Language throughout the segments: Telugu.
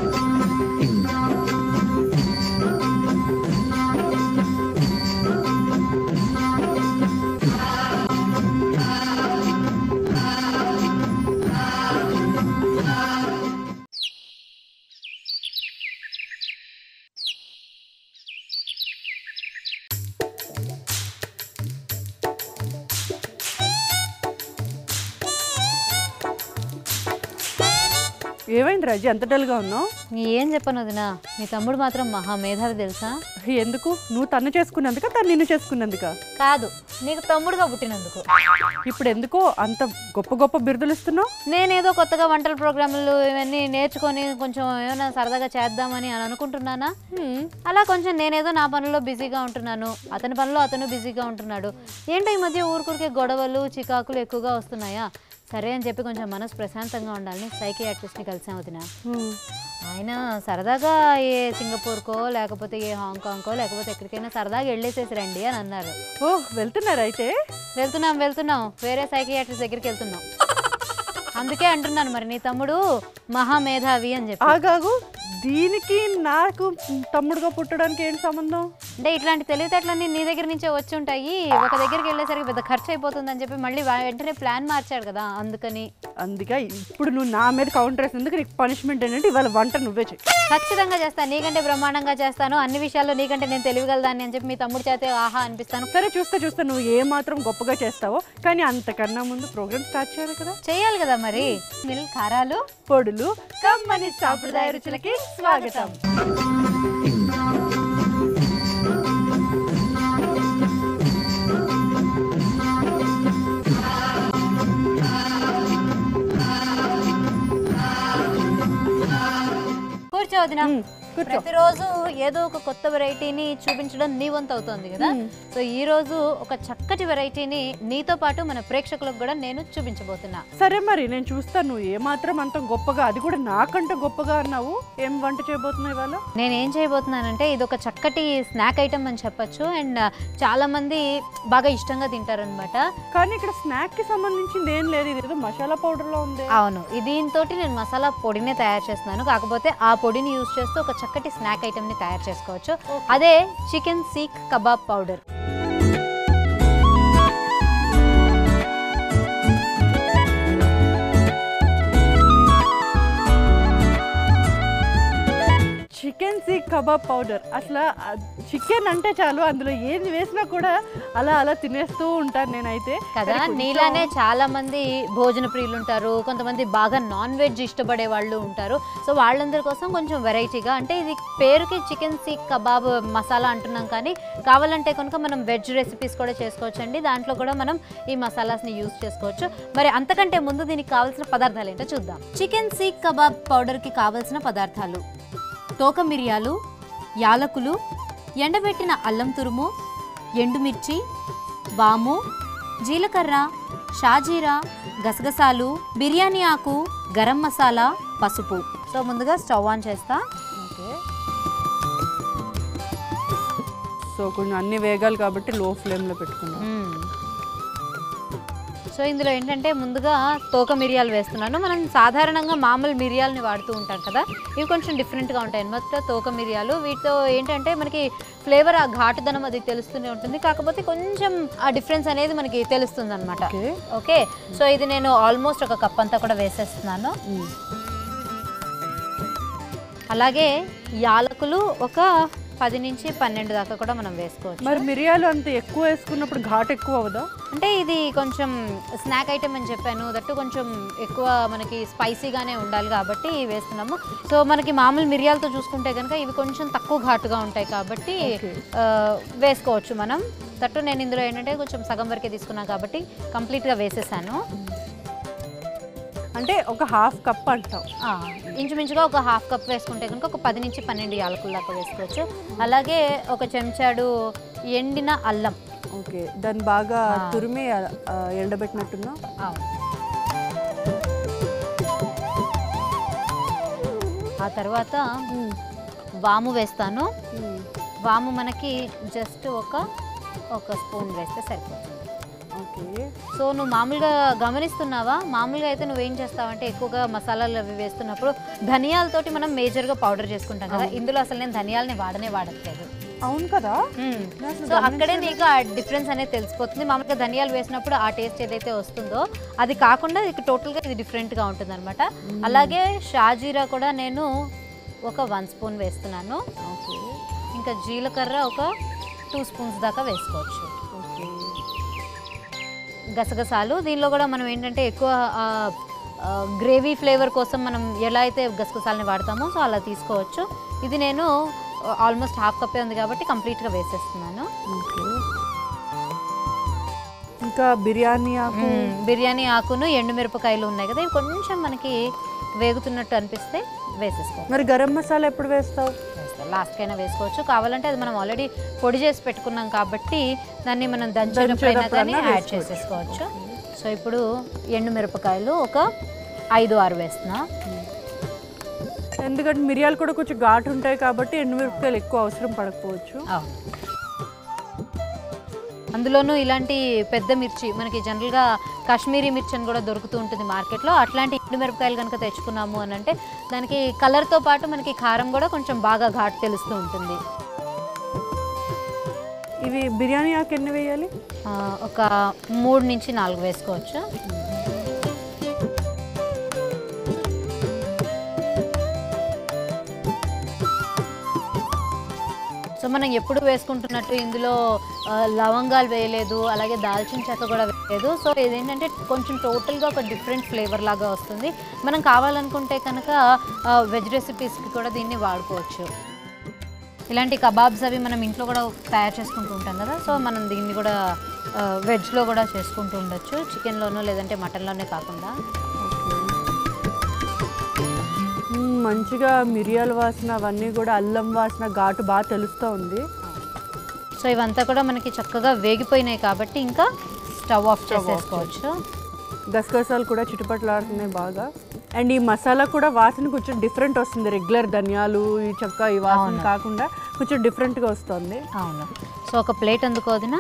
ఏమైంది రాజీ అంత డల్గా ఉన్నావు నీ ఏం చెప్పను వదినా మీ తమ్ముడు మాత్రం మహా మేధావి తెలుసా ఎందుకు నువ్వు తను చేసుకున్నందుక తను నిన్ను చేసుకున్నందుక కాదు నీకు తమ్ముడుగా పుట్టినందుకు ఇప్పుడు ఎందుకో అంత గొప్ప గొప్ప బిరుదులు ఇస్తున్నావు నేనేదో కొత్తగా వంటల ప్రోగ్రాంలు ఇవన్నీ నేర్చుకొని కొంచెం ఏమైనా సరదాగా చేద్దామని అని అనుకుంటున్నానా అలా కొంచెం నేనేదో నా పనుల్లో బిజీగా ఉంటున్నాను అతని పనిలో అతను బిజీగా ఉంటున్నాడు ఏంటో ఈ మధ్య ఊరుకూరికే గొడవలు చికాకులు ఎక్కువగా వస్తున్నాయా సరే అని చెప్పి కొంచెం మనసు ప్రశాంతంగా ఉండాలని సైకియాట్రిస్ట్ని కలిసాం వదిన ఆయన సరదాగా ఏ సింగపూర్కో లేకపోతే ఏ హాంకాంగ్కో లేకపోతే ఎక్కడికైనా సరదాగా వెళ్ళేసేసి రండి అని అన్నారు ఓ వెళ్తున్నారు అయితే వెళ్తున్నాం వెళ్తున్నాం వేరే సైకియాట్రిస్ట్ దగ్గరికి వెళ్తున్నాం అందుకే అంటున్నాను మరి నీ తమ్ముడు మహామేధావి అని చెప్పి ఆగాగు దీనికి నాకు తమ్ముడుగా పుట్టడానికి ఏంటి సంబంధం అంటే ఇట్లాంటి తెలివితేటలన్నీ నీ దగ్గర నుంచే వచ్చి ఉంటాయి ఒక దగ్గరికి వెళ్ళేసరికి పెద్ద ఖర్చు అయిపోతుందని చెప్పి మళ్ళీ వా- వెంటనే ప్లాన్ మార్చాడు కదా అందుకని అందుకే ఇప్పుడు నువ్వు నా మీద కౌంటర్ వేసినందుకు నీకు పనిష్మెంట్ ఏంటంటే ఇవాళ వంట నువ్వే చెయ్యి ఖచ్చితంగా చేస్తాను నీకంటే బ్రహ్మాండంగా చేస్తాను అన్ని విషయాల్లో నీకంటే నేను తెలియగలదాన్ని అని చెప్పి మీ తమ్ముడు చేతే ఆహా అనిపిస్తాను సరే చూస్తా చూస్తా నువ్వు ఏ మాత్రం గొప్పగా చేస్తావో కానీ అంతకన్నా ముందు ప్రోగ్రామ్ స్టార్ట్ చేయాలి కదా చేయాలి కదా మరి మిల్ కారాలు పొడులు కమ్మని సాంప్రదాయ రుచులకి స్వాగతం కూర్చో వదినా ఉమ్, కూర్చో ప్రతిరోజు ఏదో ఒక కొత్త వెరైటీని చూపించడం నీ వంతు అవుతోంది కదా సో ఈ రోజు ఒక చక్కటి వెరైటీని నీతో పాటు మన ప్రేక్షకులకు కూడా నేను చూపించబోతున్నా సరే మరి నేను చూస్తాను నువ్వు ఏ మాత్రం అంత గొప్పగా అది కూడా నాకంటే గొప్పగా అన్నావు ఏం వంట చేయబోతున్నావు ఇవాళ నేను ఏం చేయబోతున్నానంటే ఇది ఒక చక్కటి స్నాక్ ఐటమ్ అని చెప్పొచ్చు అండ్ చాలా మంది బాగా ఇష్టంగా తింటారనమాట కానీ ఇక్కడ స్నాక్ కి సంబంధించింది ఏం లేదు ఇది ఏదో మసాలా పౌడర్ లో ఉంది అవును దీంతో నేను మసాలా పొడినే తయారు చేస్తున్నాను కాకపోతే ఆ పొడిని యూజ్ చేస్తూ ఒక చక్కటి స్నాక్ ఐటమ్ ని తయారు చేసుకోవచ్చు అదే chicken seekh kebab powder chicken seekh kebab powder అసలు చికెన్ అంటే చాలు అందులో ఏది వేసినా కూడా అలా అలా తినేస్తూ ఉంటాను నేనైతే కదా కానీ కొంచెం- నీలానే చాలా మంది భోజన ప్రియులు ఉంటారు కొంతమంది బాగా నాన్ వెజ్ ఇష్టపడే వాళ్ళు ఉంటారు సో వాళ్ళందరి కోసం కొంచెం వెరైటీగా అంటే ఇది పేరుకి చికెన్ సీక్ కబాబ్ మసాలా అంటున్నాం కానీ కావాలంటే కనుక మనం వెజ్ రెసిపీస్ కూడా చేసుకోవచ్చు అండి దాంట్లో కూడా మనం ఈ మసాలాస్ని యూజ్ చేసుకోవచ్చు మరి అంతకంటే ముందు దీనికి కావాల్సిన పదార్థాలు ఏంటో చూద్దాం చికెన్ సీక్ కబాబ్ పౌడర్కి కావాల్సిన పదార్థాలు తోక మిరియాలు యాలకులు ఎండబెట్టిన అల్లం తురుము ఎండుమిర్చి వాము జీలకర్ర షాజీరా గసగసాలు బిర్యానీ ఆకు గరం మసాలా పసుపు సో ముందుగా స్టవ్ ఆన్ చేస్తా ఓకే సో కొంచెం అన్ని వేగాలి కాబట్టి లో ఫ్లేమ్లో పెట్టుకున్నాం మ్మ్. సో ఇందులో ఏంటంటే ముందుగా తోక మిరియాలు వేస్తున్నాను మనం సాధారణంగా మామూలు మిరియాలని వాడుతూ ఉంటాం కదా ఇవి కొంచెం డిఫరెంట్గా ఉంటాయి అనమాట తోక మిరియాలు వీటితో ఏంటంటే మనకి ఫ్లేవర్ ఆ ఘాటుదనం అది తెలుస్తూనే ఉంటుంది కాకపోతే కొంచెం ఆ డిఫరెన్స్ అనేది మనకి తెలుస్తుంది అనమాట ఓకే ఓకే సో ఇది నేను ఆల్మోస్ట్ ఒక కప్ అంతా కూడా వేసేస్తున్నాను మ్మ్. అలాగే యాలకులు ఒక పది నుంచి పన్నెండు దాకా కూడా మనం వేసుకోవచ్చు మరి మిరియాలు అంత ఎక్కువ వేసుకున్నప్పుడు ఘాట్ ఎక్కువ అవదా అంటే ఇది కొంచెం స్నాక్ ఐటమ్ అని చెప్పాను దట్టు కొంచెం ఎక్కువ మనకి స్పైసీగానే ఉండాలి కాబట్టి వేస్తున్నాము సో మనకి మామూలు మిరియాలతో చూసుకుంటే కనుక ఇవి కొంచెం తక్కువ ఘాటుగా ఉంటాయి కాబట్టి Okay. ఆ, వేసుకోవచ్చు మనం దట్టు నేను ఇందులో ఏంటంటే కొంచెం సగం వరకే తీసుకున్నాను కాబట్టి కంప్లీట్గా వేసేసాను అంటే ఒక హాఫ్ కప్ అంటావు ఆ, ఇంచుమించుగా ఒక హాఫ్ కప్ వేసుకుంటే కనుక ఒక పది నుంచి పన్నెండు యాలకుల దాకా వేసుకోవచ్చు అలాగే ఒక చెంచాడు ఎండిన అల్లం ఓకే దాన్ని బాగా ఆ. తురిమి ఆ, ఎండబెట్టినట్టున్నా అవును ఆ తర్వాత వాము వేస్తాను వాము మనకి జస్ట్ ఒక ఒక స్పూన్ వేస్తే సరిపోతుంది ఓకే ఓకే సో నువ్వు మామూలుగా గమనిస్తున్నావా మామూలుగా అయితే నువ్వు ఏం చేస్తావంటే ఎక్కువగా మసాలాలు అవి వేస్తున్నప్పుడు ధనియాలతోటి మనం మేజర్గా పౌడర్ చేసుకుంటాం కదా ఇందులో అసలు నేను ధనియాలని వాడనే వాడట్లేదు అవును కదా మ్మ్. అసలు సో అక్కడే నీకు ఆ డిఫరెన్స్ అనేది తెలిసిపోతుంది మామూలుగా ధనియాలు వేసినప్పుడు ఆ టేస్ట్ ఏదైతే వస్తుందో అది కాకుండా ఇది టోటల్గా ఇది డిఫరెంట్గా ఉంటుంది అనమాట అలాగే షాజీరా కూడా నేను ఒక వన్ స్పూన్ వేస్తున్నాను ఓకే ఇంకా జీలకర్ర ఒక టూ స్పూన్స్ దాకా వేసుకోవచ్చు ఓకే గసగసాలు దీనిలో కూడా మనం ఏంటంటే ఎక్కువ గ్రేవీ ఫ్లేవర్ కోసం మనం ఎలా అయితే గసగసాలని వాడతామో సో అలా తీసుకోవచ్చు ఇది నేను ఆల్మోస్ట్ హాఫ్ కప్పే ఉంది కాబట్టి కంప్లీట్గా వేసేస్తున్నాను ఓకే ఇంకా బిర్యానీ ఆకు మ్మ్. బిర్యానీ ఆకును ఎండుమిరపకాయలు ఉన్నాయి కదా ఇవి కొంచెం మనకి వేగుతున్నట్టు అనిపిస్తే వేసేసుకో మరి గరం మసాలా ఎప్పుడు వేస్తావు వేస్తాం లాస్ట్ అయినా వేసుకోవచ్చు కావాలంటే అది మనం ఆల్రెడీ పొడి చేసి పెట్టుకున్నాం కాబట్టి దాన్ని మనం దంచేటప్పుడైనా కానీ దంచేటప్పుడన్నా యాడ్ చేసేసుకోవచ్చు సో ఇప్పుడు ఎండుమిరపకాయలు ఒక ఐదు ఆరు వేస్తున్నా ఎందుకంటే మిరియాలు కూడా కొంచెం ఘాటు ఉంటాయి కాబట్టి ఎండుమిరపకాయలు ఎక్కువ అవసరం పడకపోవచ్చు అవును అందులోనూ ఇలాంటి పెద్ద మిర్చి మనకి జనరల్గా కాశ్మీరీ మిర్చి అని కూడా దొరుకుతూ ఉంటుంది మార్కెట్లో అట్లాంటి ఎండు మిరపకాయలు కనుక తెచ్చుకున్నాము అని అంటే దానికి కలర్తో పాటు మనకి కారం కూడా కొంచెం బాగా ఘాటు తెలుస్తూ ఉంటుంది ఇవి బిర్యానీ ఆకు ఎన్ని వేయాలి ఆ, ఒక మూడు నుంచి నాలుగు వేసుకోవచ్చు సో మనం ఎప్పుడు వేసుకుంటున్నట్టు ఇందులో ఆ, లవంగాలు వేయలేదు అలాగే దాల్చిన చెక్క కూడా వేయలేదు సో ఇదేంటంటే కొంచెం టోటల్గా ఒక డిఫరెంట్ ఫ్లేవర్ లాగా వస్తుంది మనం కావాలనుకుంటే కనుక వెజ్ రెసిపీస్కి కూడా దీన్ని వాడుకోవచ్చు ఇలాంటి కబాబ్స్ అవి మనం ఇంట్లో కూడా తయారు చేసుకుంటూ ఉంటాం కదా సో మనం దీన్ని కూడా ఆ, వెజ్లో కూడా చేసుకుంటూ ఉండొచ్చు చికెన్లోనో లేదంటే మటన్లోనే కాకుండా మ్మ్, మంచిగా మిరియాల వాసన అవన్నీ కూడా అల్లం వాసన ఘాటు బాగా తెలుస్తూ ఉంది సో ఇవంతా కూడా మనకి చక్కగా వేగిపోయినాయి కాబట్టి ఇంకా స్టవ్ ఆఫ్ చేసేసుకోవచ్చు గసగసాలు కూడా చిటుపట్లాడుతున్నాయి బాగా అండ్ ఈ మసాలా కూడా వాసన కొంచెం డిఫరెంట్ వస్తుంది రెగ్యులర్ ధనియాలు ఈ చక్క ఈ వాసన అవును. కాకుండా కొంచెం డిఫరెంట్గా వస్తుంది అవును సో ఒక ప్లేట్ అందుకోదినా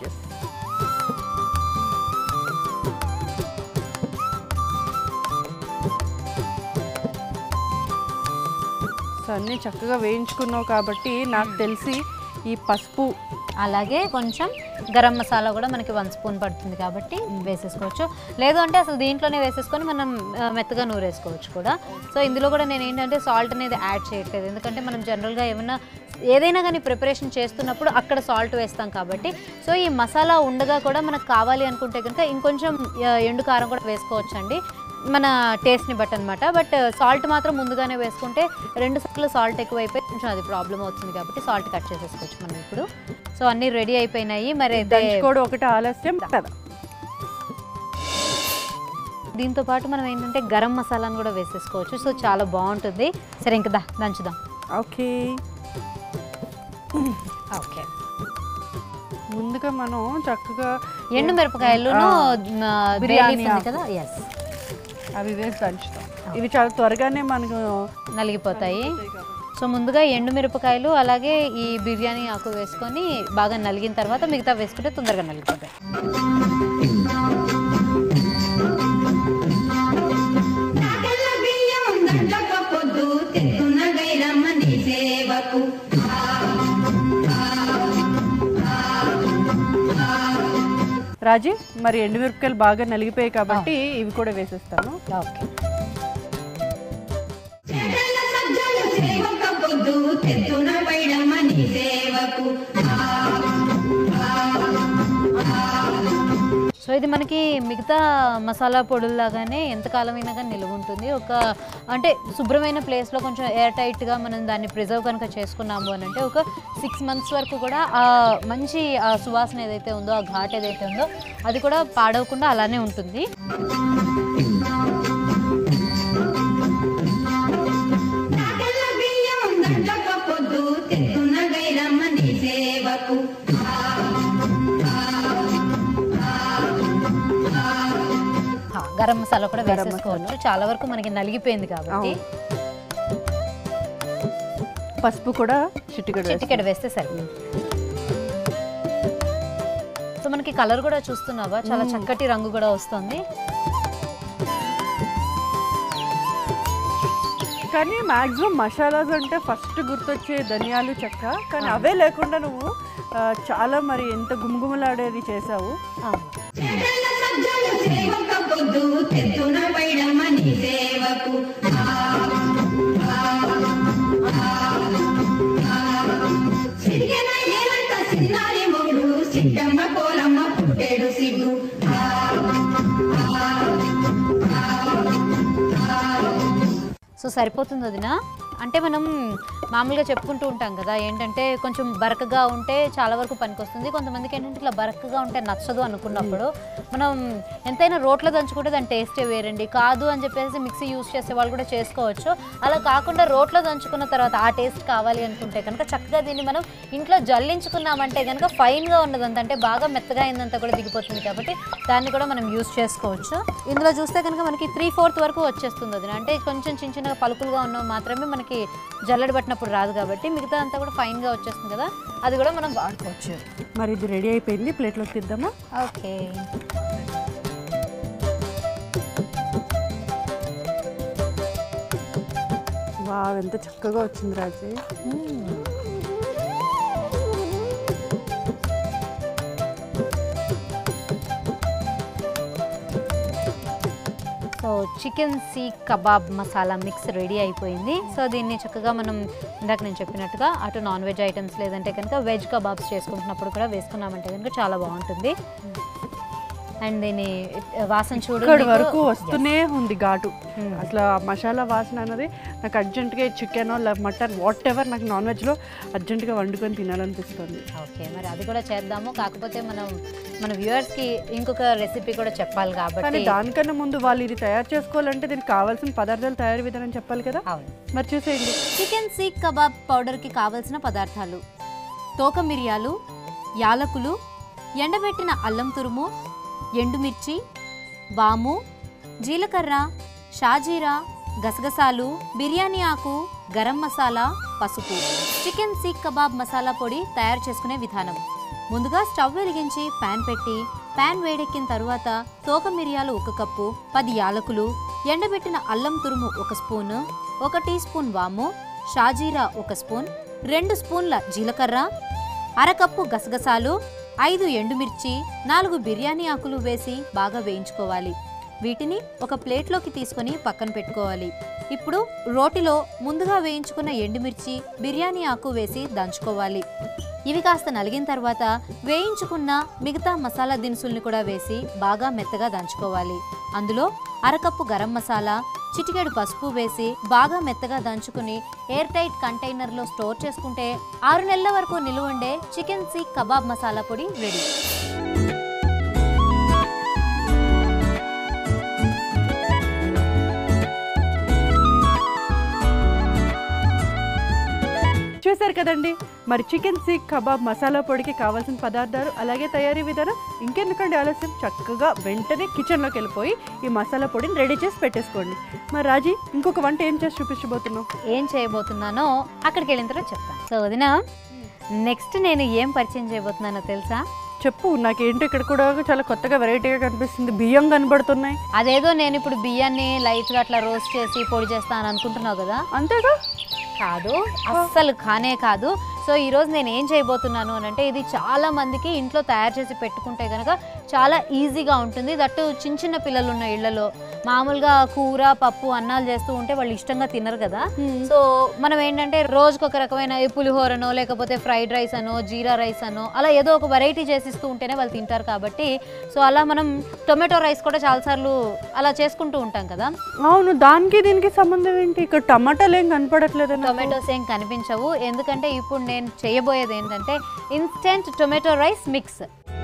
సో అన్నీ చక్కగా వేయించుకున్నావు కాబట్టి నాకు తెలిసి ఈ పసుపు అలాగే కొంచెం గరం మసాలా కూడా మనకి వన్ స్పూన్ పడుతుంది కాబట్టి వేసేసుకోవచ్చు లేదు అంటే అసలు దీంట్లోనే వేసేసుకొని మనం ఆ, మెత్తగా నూరేసుకోవచ్చు కూడా సో ఇందులో కూడా నేను ఏంటంటే సాల్ట్ అనేది యాడ్ చేయట్లేదు ఎందుకంటే మనం జనరల్గా ఏమైనా ఏదైనా కానీ ప్రిపరేషన్ చేస్తున్నప్పుడు అక్కడ సాల్ట్ వేస్తాం కాబట్టి సో ఈ మసాలా ఉండగా కూడా మనకు కావాలి అనుకుంటే కనుక ఇంకొంచెం ఆ, ఎండు కారం కూడా వేసుకోవచ్చండి మన టేస్ట్ని బట్టి అనమాట బట్ సాల్ట్ మాత్రం ముందుగానే వేసుకుంటే రెండు సార్లు సాల్ట్ ఎక్కువైపోయి కొంచెం అది ప్రాబ్లం అవుతుంది కాబట్టి సాల్ట్ కట్ చేసేసుకోవచ్చు మనం ఇప్పుడు సో అన్నీ రెడీ అయిపోయినాయి మరి అయితే దంచుకోవడం ఒకటి ఆలస్యం కదా దీంతో పాటు మనం ఏంటంటే గరం మసాలాను కూడా వేసేసుకోవచ్చు సో చాలా బాగుంటుంది సరే ఇంకా దా దంచుదాం ఓకే ఓకే ముందుగా మనం చక్కగా ఎండు మిరపకాయలును ఆ, ఆ, బిర్యానీ bay leaf ఉంది ఆకు. కదా ఎస్ అవి వేసి దంచుతాం ఇవి చాలా త్వరగానే మనకు నలిగిపోతాయి సో ముందుగా ఎండు మిరపకాయలు అలాగే ఈ బిర్యానీ ఆకు వేసుకొని బాగా నలిగిన తర్వాత మిగతా వేసుకుంటే తొందరగా నలిగిపోతాయి తెల్ల బియ్యం దండక పొద్దు తెత్తున గైరమ్మని సేవకు రాజీ మరి ఎండుమిరపకాయలు బాగా నలిగిపోయాయి కాబట్టి ఇవి కూడా వేసేస్తాను ఓకే చెడల సజ్జలు సేవక పొద్దు తెత్తున వైడమ్మని సేవకు సో ఇది మనకి మిగతా మసాలా పొడుల్లాగానే ఎంతకాలం అయినా కానీ నిలువ ఉంటుంది ఒక అంటే శుభ్రమైన ప్లేస్లో కొంచెం ఎయిర్ టైట్గా మనం దాన్ని ప్రిజర్వ్ కనుక చేసుకున్నాము అని అంటే ఒక సిక్స్ మంత్స్ వరకు కూడా ఆ మంచి ఆ సువాసన ఏదైతే ఉందో ఆ ఘాట్ ఏదైతే ఉందో అది కూడా పాడవకుండా అలానే ఉంటుంది తెల్ల బియ్యం దండక పొద్దు తెత్తున గైరమ్మని సేవకు ఆ, గరం మసాలా కూడా వేసేసుకోవచ్చు చాలా వరకు మనకి నలిగిపోయింది కాబట్టి పసుపు కూడా చిటికెడు వేస్తాం. చిటికెడు వేస్తే సరిపోతుంది సో మనకి మనకి కలర్ కూడా చూస్తున్నావా చాలా చక్కటి రంగు కూడా వస్తుంది కానీ మాక్సిమం మసాలాస్ అంటే ఫస్ట్ గుర్తొచ్చే ధనియాలు చెక్క కానీ అవే లేకుండా నువ్వు ఆ, చాలా మరి ఎంత గుమగుమలాడేది చేసావు చెడ్డల సజ్జలు సేవక పొద్దు తెత్తున పైడమని సేవకు సిరిగన ఏలంత సిన్నారి మొగుడు సిద్ధమ్మ కోలమ్మ పుట్టేడు సిగ్గు సో సరిపోతుంది వదిన అంటే మనం మామూలుగా చెప్పుకుంటూ ఉంటాం కదా ఏంటంటే కొంచెం బరకగా ఉంటే చాలా వరకు పనికొస్తుంది కొంతమందికి ఏంటంటే ఇట్లా బరకగా ఉంటే నచ్చదు అనుకున్నప్పుడు మనం ఎంతైనా రోట్లో దంచుకుంటే దాని టేస్టే వేరండి కాదు అని చెప్పేసి మిక్సీ యూస్ చేసే వాళ్ళు కూడా చేసుకోవచ్చు అలా కాకుండా రోట్లో దంచుకున్న తర్వాత ఆ టేస్ట్ కావాలి అనుకుంటే కనుక చక్కగా దీన్ని మనం ఇంట్లో జల్లించుకున్నామంటే కనుక ఫైన్గా ఉన్నదంతా అంటే బాగా మెత్తగా అయిందంతా కూడా దిగిపోతుంది కాబట్టి దాన్ని కూడా మనం యూస్ చేసుకోవచ్చు ఇందులో చూస్తే కనుక మనకి త్రీ ఫోర్త్ వరకు వచ్చేస్తుంది అది అంటే కొంచెం చిన్న చిన్నగా పలుకులుగా ఉన్నవి మాత్రమే మనకి జల్లెడ పట్టినప్పుడు రాదు కాబట్టి మిగతా అంతా కూడా ఫైన్గా వచ్చేస్తుంది కదా అది కూడా మనం వాడుకోవచ్చు మరి ఇది రెడీ అయిపోయింది ప్లేట్లోకి తిద్దామా ఓకే వా ఎంత చక్కగా వచ్చింది Raji so chicken seekh kebab masala mix ready అయిపోయింది సో దీన్ని చక్కగా మనం ఇందాక నేను చెప్పినట్టుగా అటు నాన్ వెజ్ ఐటమ్స్ లేదంటే కనుక వెజ్ కబాబ్స్ చేసుకుంటున్నప్పుడు కూడా వేసుకున్నామంటే కనుక చాలా బాగుంటుంది అండ్ దీని వాసన చూడు ఇక్కడ నీకు- వరకు వస్తూనే ఉంది ఘాటు Hmm. అసలు ఆ మసాలా వాసన అన్నది నాకు అర్జెంటుగా చికెన్ మటన్ వాట్ ఎవర్ నాకు నాన్ వెజ్లో అర్జెంటుగా వండుకొని తినాలనిపిస్తుంది ఓకే మరి అది కూడా చేద్దాము కాకపోతే మనం మన వ్యూవర్స్కి ఇంకొక రెసిపీ కూడా చెప్పాలి కానీ కాబట్టి దానికన్నా ముందు వాళ్ళు ఇది తయారు చేసుకోవాలంటే దీనికి కావాల్సిన పదార్థాలు తయారు విధానం చెప్పాలి కదా అవును మరి చూసేయండి చికెన్ సీక్ కబాబ్ పౌడర్కి కావలసిన పదార్థాలు తోక మిరియాలు యాలకులు ఎండబెట్టిన అల్లం తురుము ఎండుమిర్చి వాము జీలకర్ర షాజీరా గసగసాలు బిర్యానీ ఆకు గరం మసాలా పసుపు చికెన్ సీక్ కబాబ్ మసాలా పొడి తయారు చేసుకునే విధానం ముందుగా స్టవ్ వెలిగించి పాన్ పెట్టి పాన్ వేడెక్కిన తరువాత తోక మిరియాలు ఒక కప్పు పది యాలకులు ఎండబెట్టిన అల్లం తురుము ఒక స్పూను ఒక టీ స్పూన్ వాము షాజీరా ఒక స్పూన్ రెండు స్పూన్ల జీలకర్ర అరకప్పు గసగసాలు ఐదు ఎండుమిర్చి నాలుగు బిర్యానీ ఆకులు వేసి బాగా వేయించుకోవాలి వీటిని ఒక ప్లేట్లోకి తీసుకొని పక్కన పెట్టుకోవాలి ఇప్పుడు రోటిలో ముందుగా వేయించుకున్న ఎండుమిర్చి బిర్యానీ ఆకు వేసి దంచుకోవాలి ఇవి కాస్త నలిగిన తర్వాత వేయించుకున్న మిగతా మసాలా దినుసుల్ని కూడా వేసి బాగా మెత్తగా దంచుకోవాలి అందులో అరకప్పు గరం మసాలా చిటికెడు పసుపు వేసి బాగా మెత్తగా దంచుకుని ఎయిర్ టైట్ కంటైనర్లో స్టోర్ చేసుకుంటే ఆరు నెలల వరకు నిలువ ఉండే చికెన్ సీక్ కబాబ్ మసాలా పొడి రెడీ చూశారు కదండి మరి చికెన్ సీక్ కబాబ్ మసాలా పొడికి కావాల్సిన పదార్థాలు అలాగే తయారీ విధానం ఇంకెందుకండి ఆలస్యం చక్కగా వెంటనే కిచెన్లోకి వెళ్ళిపోయి ఈ మసాలా పొడిని రెడీ చేసి పెట్టేసుకోండి మరి రాజీ ఇంకొక వంట ఏం చేసి చూపించబోతున్నావు ఏం చేయబోతున్నానో అక్కడికి వెళ్ళిన తర్వాత చెప్తాను సో వదిన నెక్స్ట్ నేను ఏం పరిచయం చేయబోతున్నానో తెలుసా చెప్పు నాకేంటో ఇక్కడ కూడా చాలా కొత్తగా వెరైటీగా కనిపిస్తుంది బియ్యం కనబడుతున్నాయి అదేదో నేను ఇప్పుడు బియ్యాన్ని లైట్గా అట్లా రోస్ట్ చేసి పొడి చేస్తాను అనుకుంటున్నావు కదా అంతేగా కాదు అస్సలు కానే కాదు సో ఈరోజు నేను ఏం చేయబోతున్నాను అని అంటే ఇది చాలా మందికి ఇంట్లో తయారు చేసి పెట్టుకుంటే కనుక చాలా ఈజీగా ఉంటుంది దట్టు చిన్న చిన్న పిల్లలు ఉన్న ఇళ్లలో మామూలుగా కూర పప్పు అన్నాలు చేస్తూ ఉంటే వాళ్ళు ఇష్టంగా తినరు కదా సో మనం ఏంటంటే రోజుకొక ఒక రకమైన ఈ పులిహోరనో లేకపోతే ఫ్రైడ్ రైస్ అనో జీరా రైస్ అనో అలా ఏదో ఒక వెరైటీ చేసిస్తూ ఉంటేనే వాళ్ళు తింటారు కాబట్టి సో అలా మనం టొమాటో రైస్ కూడా చాలాసార్లు అలా చేసుకుంటూ ఉంటాం కదా అవును దానికి దీనికి సంబంధం ఏంటి ఇక్కడ టమాటాలు ఏం కనపడట్లేదు టొమాటోస్ ఏం కనిపించవు ఎందుకంటే ఇప్పుడు నేను చేయబోయేది ఏంటంటే instant tomato rice mix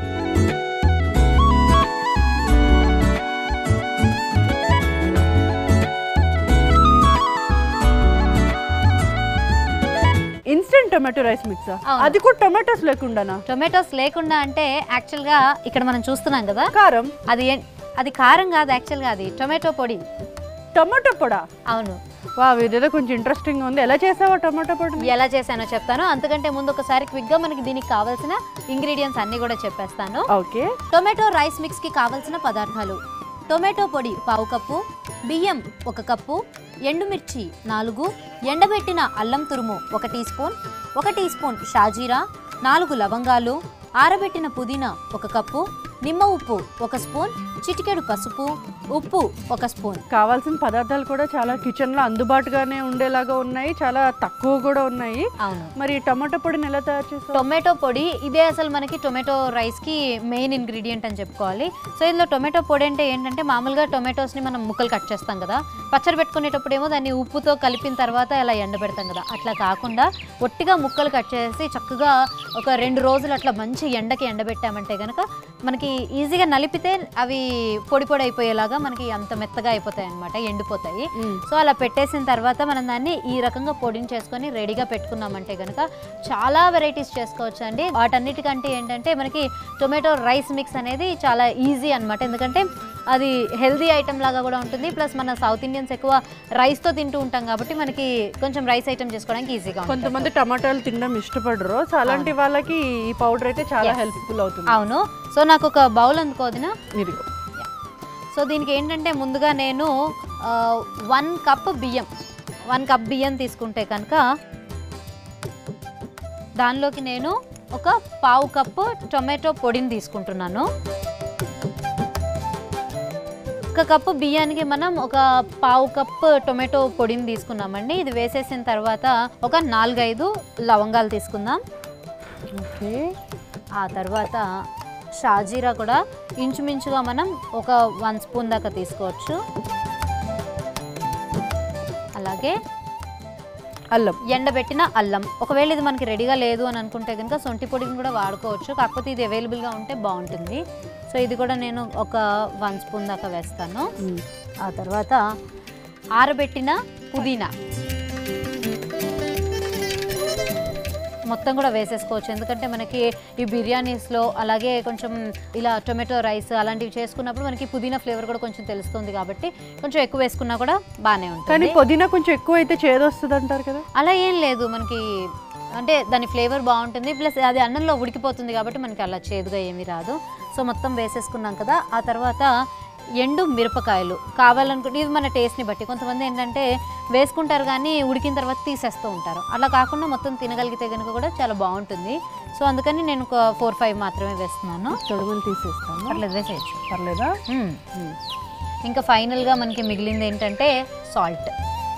instant tomato rice మిక్సా అవును. అది కూడా టొమాటోస్ లేకుండానా టొమాటోస్ లేకుండా అంటే యాక్చువల్గా ఇక్కడ మనం చూస్తున్నాం కదా కారం అది ఏ- అది కారం కాదు యాక్చువల్గా అది టొమాటో పొడి టొమాటో పొడా అవును వా ఇదేదో కొంచెం ఇంట్రెస్టింగ్ ఉంది ఎలా చేసావా టమాటో పొడి ఎలా చేశానో చెప్తాను అంతకంటే ముందు ఒకసారి క్విక్గా మనకి దీనికి కావాల్సిన ఇంగ్రీడియంట్స్ అన్నీ కూడా చెప్పేస్తాను ఓకే టొమాటో రైస్ మిక్స్కి కావలసిన పదార్థాలు టొమాటో పొడి పావు కప్పు బియ్యం ఒక కప్పు ఎండుమిర్చి నాలుగు ఎండబెట్టిన అల్లం తురుము ఒక టీ స్పూన్ ఒక టీ స్పూన్ షాజీరా నాలుగు లవంగాలు ఆరబెట్టిన పుదీనా ఒక కప్పు నిమ్మ ఉప్పు ఒక స్పూన్ చిటికెడు పసుపు ఉప్పు ఒక స్పూన్ కావాల్సిన పదార్థాలు కూడా చాలా కిచెన్లో అందుబాటుగానే ఉండేలాగా ఉన్నాయి చాలా తక్కువ కూడా ఉన్నాయి అవును మరి ఈ టమాటో పొడిని ఎలా తయారు చేస్తావు టొమాటో పొడి ఇదే అసలు మనకి టొమాటో రైస్కి మెయిన్ ఇంగ్రీడియంట్ అని చెప్పుకోవాలి సో ఇందులో టొమాటో పొడి అంటే ఏంటంటే మామూలుగా టొమాటోస్ని మనం ముక్కలు కట్ చేస్తాం కదా పచ్చడి పెట్టుకునేటప్పుడు ఏమో దాన్ని ఉప్పుతో కలిపిన తర్వాత ఇలా ఎండబెడతాం కదా అట్లా కాకుండా ఒట్టిగా ముక్కలు కట్ చేసి చక్కగా ఒక రెండు రోజులు అట్లా మంచి ఎండకి ఎండబెట్టామంటే కనుక మనకి ఈజీగా నలిపితే అవి పొడి పొడి అయిపోయేలాగా మనకి అంత మెత్తగా అయిపోతాయి అనమాట ఎండిపోతాయి సో అలా పెట్టేసిన తర్వాత మనం దాన్ని ఈ రకంగా పొడిని చేసుకొని రెడీగా పెట్టుకున్నామంటే కనుక చాలా వెరైటీస్ చేసుకోవచ్చు అండి వాటన్నిటికంటే ఏంటంటే మనకి టొమాటో రైస్ మిక్స్ అనేది చాలా ఈజీ అన్నమాట ఎందుకంటే అది హెల్దీ ఐటమ్ లాగా కూడా ఉంటుంది ప్లస్ మన సౌత్ ఇండియన్స్ ఎక్కువ రైస్తో తింటూ ఉంటాం కాబట్టి మనకి కొంచెం రైస్ ఐటమ్ చేసుకోవడానికి ఈజీగా ఉంటుంది కొంతమంది టమాటాలు తినడం ఇష్టపడరు సో అలాంటి వాళ్ళకి ఈ పౌడర్ అయితే చాలా Yes. హెల్ప్ఫుల్ అవుతుంది అవును సో నాకు ఒక బౌల్ అందుకోదినా ఇదిగో సో దీనికి ఏంటంటే ముందుగా నేను వన్ కప్ బియ్యం వన్ కప్ బియ్యం తీసుకుంటే కనుక దానిలోకి నేను ఒక పావు కప్పు టొమాటో పొడిని తీసుకుంటున్నాను ఒక కప్పు బియ్యానికి మనం ఒక పావు కప్పు టొమాటో పొడిని తీసుకున్నామండి ఇది వేసేసిన తర్వాత ఒక నాలుగైదు లవంగాలు తీసుకుందాం ఓకే ఆ తర్వాత షాజీరా కూడా ఇంచుమించుగా మనం ఒక వన్ స్పూన్ దాకా తీసుకోవచ్చు అలాగే అల్లం ఎండబెట్టిన అల్లం ఒకవేళ ఇది మనకి రెడీగా లేదు అని అనుకుంటే కనుక సొంటి పొడిని కూడా వాడుకోవచ్చు కాకపోతే ఇది అవైలబుల్గా ఉంటే బాగుంటుంది సో ఇది కూడా నేను ఒక వన్ స్పూన్ దాకా వేస్తాను ఆ తర్వాత ఆరబెట్టిన పుదీనా మొత్తం కూడా వేసేసుకోవచ్చు ఎందుకంటే మనకి ఈ బిర్యానీస్లో అలాగే కొంచెం ఇలా టొమాటో రైస్ అలాంటివి చేసుకున్నప్పుడు మనకి పుదీనా ఫ్లేవర్ కూడా కొంచెం తెలుస్తుంది కాబట్టి కొంచెం ఎక్కువ వేసుకున్నా కూడా బాగానే కానీ ఉంటుంది పుదీనా కొంచెం ఎక్కువ అయితే చేదొస్తుంది అంటారు కదా అలా ఏం లేదు మనకి అంటే దాని ఫ్లేవర్ బాగుంటుంది ప్లస్ అది అన్నంలో ఉడికిపోతుంది కాబట్టి మనకి అలా చేదుగా ఏమీ రాదు సో మొత్తం వేసేసుకున్నాం కదా ఆ తర్వాత ఎండు మిరపకాయలు కావాలనుకుంటే ఇది మన టేస్ట్ని బట్టి కొంతమంది ఏంటంటే వేసుకుంటారు కానీ ఉడికిన తర్వాత తీసేస్తూ ఉంటారు అలా కాకుండా మొత్తం తినగలిగితే కనుక కూడా చాలా బాగుంటుంది సో అందుకని నేను ఒక ఫోర్ ఫైవ్ మాత్రమే వేస్తున్నాను తొడుగులు తీసేస్తాను పర్లేదు వేసేయచ్చు పర్లేదా మ్మ్. ఇంకా ఫైనల్గా మనకి మిగిలింది ఏంటంటే సాల్ట్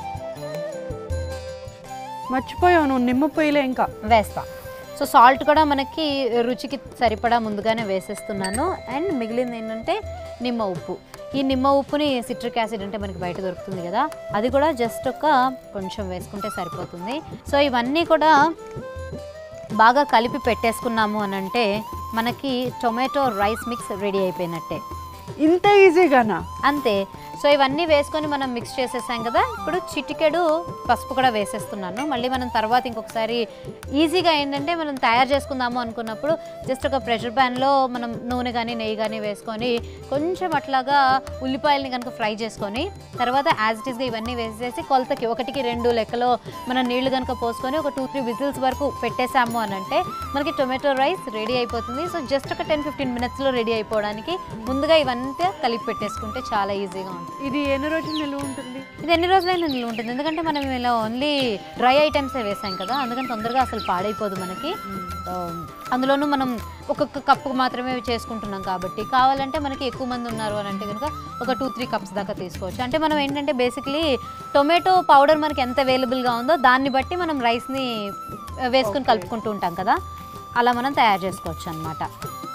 మర్చిపోయావు నువ్వు నిమ్మ పొయ్యిలే ఇంకా వేస్తా సో సాల్ట్ కూడా మనకి రుచికి సరిపడా ముందుగానే వేసేస్తున్నాను అండ్ మిగిలింది ఏంటంటే నిమ్మ ఉప్పు ఈ నిమ్మ ఉప్పుని సిట్రిక్ యాసిడ్ అంటే మనకి బయట దొరుకుతుంది కదా అది కూడా జస్ట్ ఒక కొంచెం వేసుకుంటే సరిపోతుంది సో ఇవన్నీ కూడా బాగా కలిపి పెట్టేసుకున్నాము అని అంటే మనకి టొమాటో రైస్ మిక్స్ రెడీ అయిపోయినట్టే ఇంత ఈజీగానా అంతే సో ఇవన్నీ వేసుకొని మనం మిక్స్ చేసేసాం కదా ఇప్పుడు చిటికెడు పసుపు కూడా వేసేస్తున్నాను మళ్ళీ మనం తర్వాత ఇంకొకసారి ఈజీగా ఏంటంటే మనం తయారు చేసుకుందాము అనుకున్నప్పుడు జస్ట్ ఒక ప్రెషర్ ప్యాన్లో మనం నూనె కానీ నెయ్యి కానీ వేసుకొని కొంచెం అట్లాగా ఉల్లిపాయలని కనుక ఫ్రై చేసుకొని తర్వాత యాజ్ ఇట్ ఈస్గా ఇవన్నీ వేసేసి కొలతకి ఒకటికి రెండు లెక్కలో మనం నీళ్లు కనుక పోసుకొని ఒక టూ త్రీ విజిల్స్ వరకు పెట్టేసాము అని అంటే మనకి టొమాటో రైస్ రెడీ అయిపోతుంది సో జస్ట్ ఒక టెన్ ఫిఫ్టీన్ మినిట్స్లో రెడీ అయిపోవడానికి ముందుగా ఇవంతా కలిపి పెట్టేసుకుంటే చాలా ఈజీగా ఉంటుంది ఇది ఎన్ని రోజులు నిలువ ఉంటుంది ఇది ఎన్ని రోజులైనా నిల్వ ఉంటుంది ఎందుకంటే మనం ఇలా ఓన్లీ డ్రై ఐటమ్సే వేసాం కదా అందుకని తొందరగా అసలు పాడైపోదు మనకి సో, అందులోనూ మనం ఒక్కొక్క కప్పు మాత్రమే చేసుకుంటున్నాం కాబట్టి కావాలంటే మనకి ఎక్కువ మంది ఉన్నారు అని అంటే కనుక ఒక టూ త్రీ కప్స్ దాకా తీసుకోవచ్చు అంటే మనం ఏంటంటే బేసిక్లీ టొమాటో పౌడర్ మనకి ఎంత అవైలబుల్గా ఉందో దాన్ని బట్టి మనం రైస్ని వేసుకుని కలుపుకుంటూ ఉంటాం కదా అలా మనం తయారు చేసుకోవచ్చు అనమాట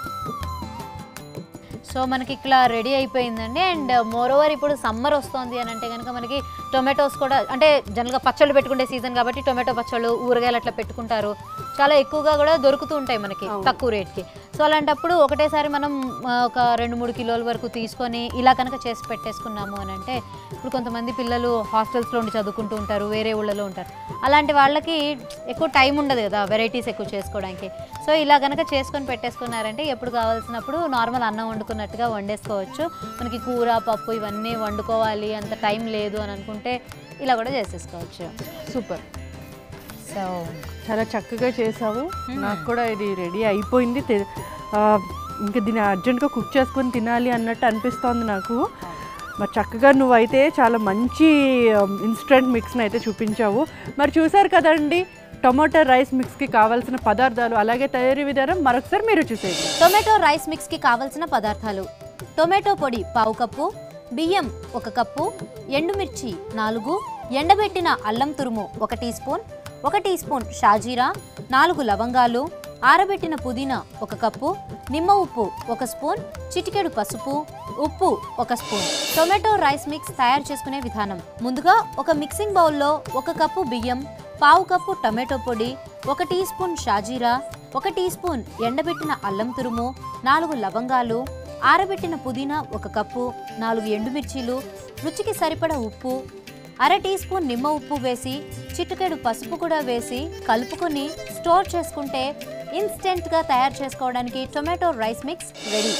సో మనకి ఇట్లా రెడీ అయిపోయిందండి అండ్ మోర్ ఓవర్ ఇప్పుడు సమ్మర్ వస్తుంది అని అంటే కనుక మనకి టొమాటోస్ కూడా అంటే జనరల్గా పచ్చళ్ళు పెట్టుకునే సీజన్ కాబట్టి టొమాటో పచ్చళ్ళు ఊరగాయలు అట్లా పెట్టుకుంటారు చాలా ఎక్కువగా కూడా దొరుకుతూ ఉంటాయి మనకి తక్కువ రేట్కి సో అలాంటప్పుడు ఒకటేసారి మనం ఆ, ఒక రెండు మూడు కిలోల వరకు తీసుకొని ఇలా కనుక చేసి పెట్టేసుకున్నాము అని అంటే ఇప్పుడు కొంతమంది పిల్లలు హాస్టల్స్లో ఉండి చదువుకుంటూ ఉంటారు వేరే ఊళ్ళలో ఉంటారు అలాంటి వాళ్ళకి ఎక్కువ టైం ఉండదు కదా వెరైటీస్ ఎక్కువ చేసుకోవడానికి సో ఇలా కనుక చేసుకొని పెట్టేసుకున్నారంటే ఎప్పుడు కావాల్సినప్పుడు నార్మల్ అన్నం వండుకున్నట్టుగా వండేసుకోవచ్చు మనకి కూర పప్పు ఇవన్నీ వండుకోవాలి అంత టైం లేదు అని అనుకుంటే ఇలా కూడా చేసేసుకోవచ్చు సూపర్ సో చాలా చక్కగా చేసావు నాకు కూడా ఇది రెడీ అయిపోయింది తె- ఆ, ఇంకా దీన్ని అర్జెంట్గా కుక్ చేసుకొని తినాలి అన్నట్టు అనిపిస్తోంది నాకు మరి చక్కగా నువ్వైతే చాలా మంచి ఇన్స్టెంట్ మిక్స్ని అయితే చూపించావు మరి చూసారు కదండి టొమాటో రైస్ మిక్స్కి కావాల్సిన పదార్థాలు అలాగే తయారీ విధానం మరొకసారి మీరు చూసేయండి టొమాటో రైస్ మిక్స్కి కావలసిన పదార్థాలు టొమాటో పొడి పావు కప్పు బియ్యం ఒక కప్పు ఎండుమిర్చి నాలుగు ఎండబెట్టిన అల్లం తురుము ఒక టీ స్పూన్ ఒక టీ స్పూన్ షాజీరా నాలుగు లవంగాలు ఆరబెట్టిన పుదీనా ఒక కప్పు నిమ్మ ఉప్పు ఒక స్పూన్ చిటికెడు పసుపు ఉప్పు ఒక స్పూన్ టొమాటో రైస్ మిక్స్ తయారు చేసుకునే విధానం ముందుగా ఒక మిక్సింగ్ బౌల్లో ఒక కప్పు బియ్యం పావు కప్పు టొమాటో పొడి ఒక టీ స్పూన్ షాజీరా ఒక టీ స్పూన్ ఎండబెట్టిన అల్లం తురుము నాలుగు లవంగాలు ఆరబెట్టిన పుదీనా ఒక కప్పు నాలుగు ఎండుమిర్చీలు రుచికి సరిపడ ఉప్పు అర టీ స్పూన్ నిమ్మ ఉప్పు వేసి చిటికెడు పసుపు కూడా వేసి కలుపుకొని స్టోర్ చేసుకుంటే ఇన్స్టెంట్గా తయారు చేసుకోవడానికి tomato rice mix ready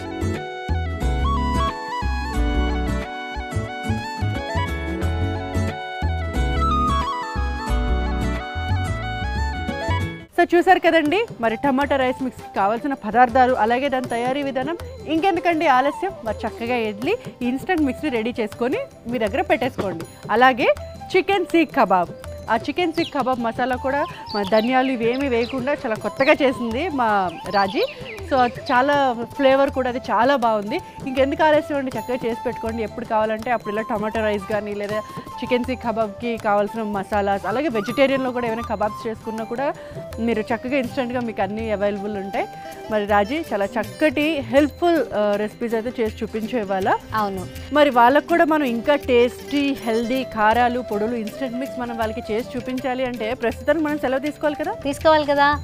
so చూసారు కదండి మరి టమాటా రైస్ మిక్స్కి కావాల్సిన పదార్థాలు అలాగే దాని తయారీ విధానం ఇంకెందుకండి ఆలస్యం మరి చక్కగా ఇడ్లీ ఇన్స్టంట్ మిక్స్ని రెడీ చేసుకొని మీ దగ్గర పెట్టేసుకోండి అలాగే చికెన్ సీక్ కబాబ్ ఆ చికెన్ సీక్ కబాబ్ మసాలా కూడా మా ధనియాలు ఇవేమీ వేయకుండా చాలా కొత్తగా చేసింది మా రాజీ సో అది చాలా ఫ్లేవర్ కూడా అది చాలా బాగుంది ఇంకెందుకు ఆలస్యం అండి చక్కగా చేసి పెట్టుకోండి ఎప్పుడు కావాలంటే అప్పుడు ఇలా టమాటో రైస్ కానీ లేదా చికెన్ సీక్ కబాబ్కి కావాల్సిన మసాలాస్ అలాగే వెజిటేరియన్లో కూడా ఏమైనా కబాబ్స్ చేసుకున్నా కూడా మీరు చక్కగా ఇన్స్టెంట్గా మీకు అన్నీ అవైలబుల్ ఉంటాయి మరి రాజీ చాలా చక్కటి హెల్ప్ఫుల్ రెసిపీస్ అయితే చేసి చూపించే ఇవాళ అవును మరి వాళ్ళకు కూడా మనం ఇంకా టేస్టీ హెల్దీ కారాలు పొడులు ఇన్స్టెంట్ మిక్స్ మనం వాళ్ళకి చేసి చూపించాలి అంటే ప్రస్తుతానికి మనం సెలవు తీసుకోవాలి కదా తీసుకోవాలి కదా